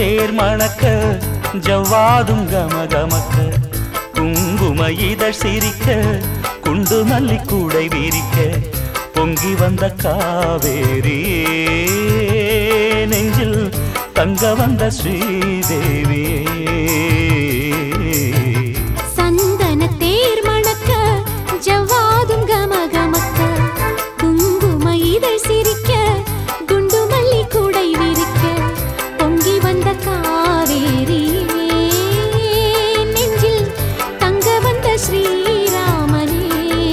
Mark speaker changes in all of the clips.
Speaker 1: தேர் மணக்க ஜவ்வாதும் கமகமக்க குங்கும இதழ் சிரிக்க குண்டு மல்லி கூடை விரிக்க பொங்கி வந்த காவேரியே நெஞ்சில் தங்க வந்த ஸ்ரீதேவியே
Speaker 2: சந்தன தேர் மணக்க ஜவ்வாதும் கமகமக்க குங்கும இதழ் சிரிக்க குண்டு மல்லி கூடை விரிக்க பொங்கி வந்த காவேரி நெஞ்சில் தங்க வந்த ஸ்ரீராமனே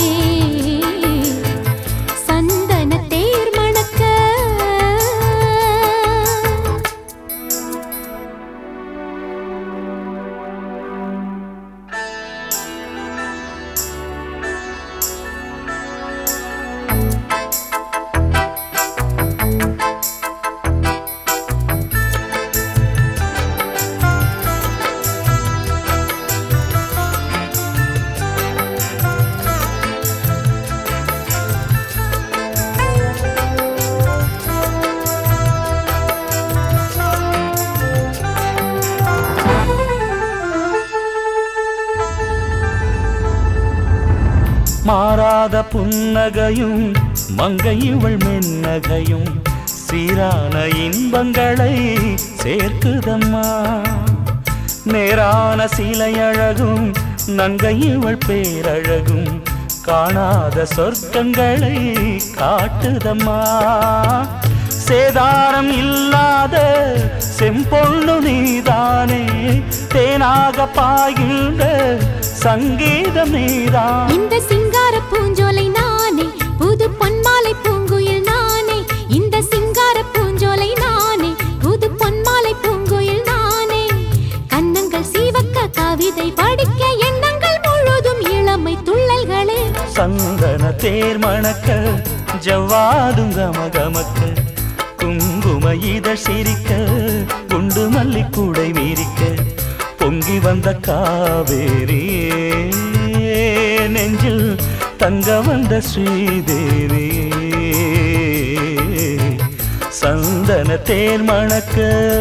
Speaker 2: சந்தன தேர் மணக்க
Speaker 1: மாறாத புன்னகையும் மங்கை இவள் மென்னகையும் சீரான இன்பங்களை சேர்க்குதம்மா நேரான சிலையழகும் நங்கை இவள் பேரழகும் காணாத சொர்க்கங்களை காட்டுதம்மா சேதாரம் இல்லாத செம்பொண்ணு நீதானே தேனாக பாய்கின்ற சங்கீதம் நீதான்
Speaker 2: இந்த சிங்கார பூஞ்சோலை நானே புது பொன்மாலை பூங்குயில் நானே இந்த சிங்கார பூஞ்சோலை நானே புது பொன்மாலை பூங்குயில் நானே கன்னங்கள் சீவக்க கவிதை படிக்க எண்ணங்கள் முழுதும் இளமை துள்ளல்களே
Speaker 1: சந்தன தேர் மணக்க ஜவ்வாதும் கமகமக்க குங்கும இதழ் சிரிக்க குண்டு மல்லி கூடை வீரிக்க பொங்கி வந்த காவேரியே நெஞ்சில் தங்க வந்த ஸ்ரீதேவியே சந்தன தேர் மணக்க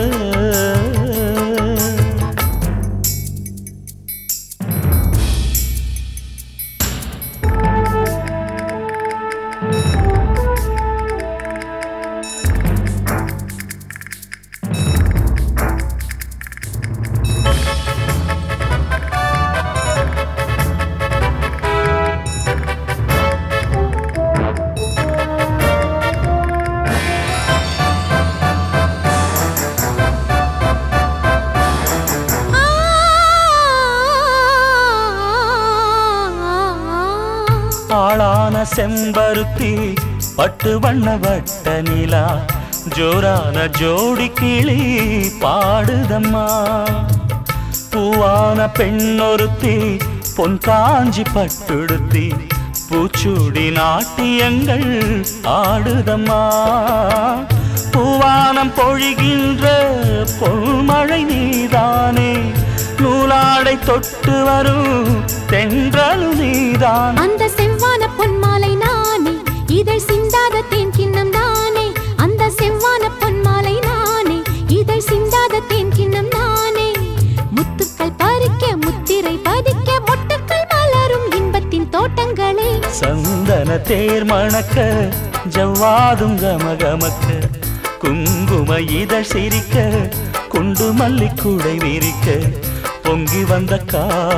Speaker 1: ஆளான செம்பருத்தி பட்டு வண்ண வட்ட நிலா ஜோரான ஜோடி கிளி பாடுதம்மா பூவான பெண்ணொருத்தி பொன் காஞ்சி பட்டுடுத்தி பூச்சூடி நாட்டியங்கள் ஆடுதம்மா பூவானம் பொழிகின்ற பொன்மழை நீதானே நூலாடை தொட்டு வரும் தென்றலும் நீதான்
Speaker 2: அந்த செவ்வான பொன்மாலை நானே இதழ் சிந்தாத தேன் கிண்ணம் நானே அந்த செவ்வான பொன்மாலை நானே இதழ் சிந்தாத தேன் கிண்ணம் நானே முத்துக்கள் பறிக்க முத்திரை பதிக்க மொட்டுக்கள் மலரும் இன்பத்தின் தோட்டங்களே
Speaker 1: சந்தன தேர் மணக்க ஜவ்வாதும் கமகமக்க குங்கும இதழ் சிரிக்க குண்டு மல்லி கூடை விரிக்க பொங்கி வந்த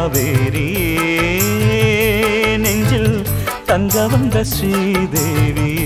Speaker 1: காவேரியே நெஞ்சில் தங்க வந்த ஸ்ரீதேவி